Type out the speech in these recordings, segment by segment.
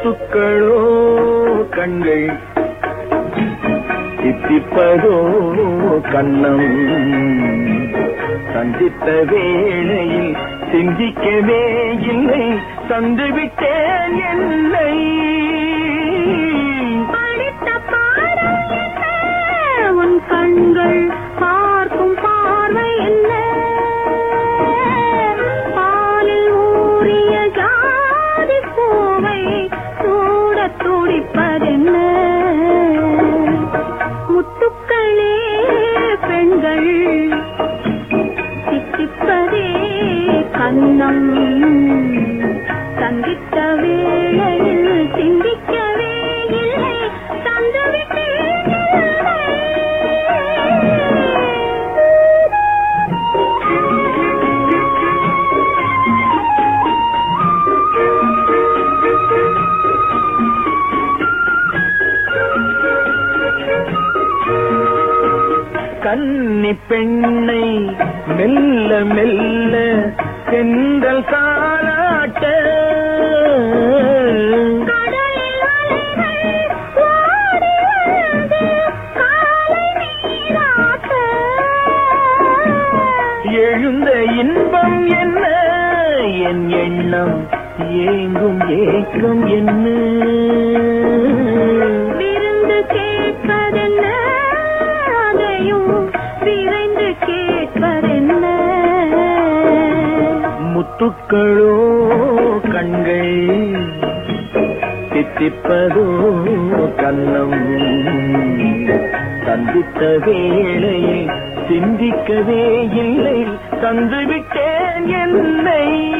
முத்துக்களோ கண்கள் சித்திப்பதோ கண்ணம் சந்தித்த வேளையில் சிந்திக்கவே இல்லை தந்துவிட்டேன் என்னை படித்த பாடம் என்ன? உன் கண்கள் பார்க்கும் பார்வை என்ன பாலில் ஊறிய ஜாதி பூவை சூடத் துடிப்பதென்ன முத்துக்களே பெண்கள் சித்திப்பதே கண்ணம் சந்தித்த வேளையில் சிந்திக்கவே இல்லை தந்துவிட்டேன் கன்னி பெண்ணை மெல்ல மெல்ல சென்றல் தாளாட்ட கடலில் அலைகள் ஓடி வந்து காலை நீராட்ட எழுந்த இன்பம் என்ன என் எண்ணம் ஏங்கும் ஏக்கம் என்ன விருந்து கேட்பதென்ன அதையும் விரைந்து கேட்பதென்ன முத்துக்களோ கண்கள் தித்திப்பதோ கண்ணம் சந்தித்த வேளையில் சிந்திக்கவே இல்லை தந்துவிட்டேன் என்னை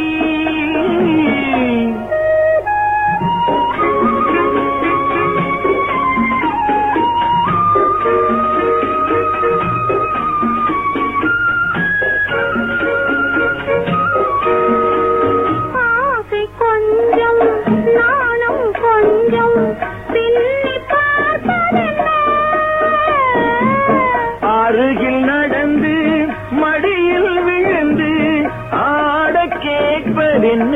ஆசை கொஞ்சம் நாணம் கொஞ்சம் பின்னி பார்ப்பதென்ன அருகில் நடந்து மடியில் விழுந்து ஆட கேட்பதென்ன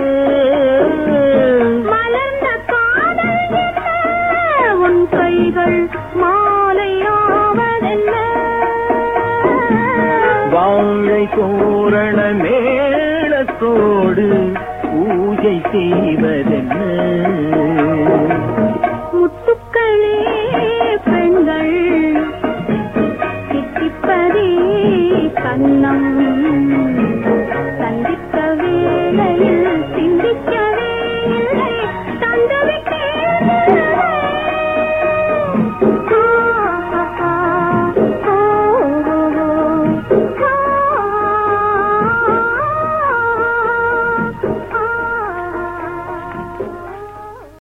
மலர்ந்த காதல் என்ன உன் கைகள் மாலையாவதென்ன வாழை தோரண மேளத்தோடு பூஜை செய்வதென்ன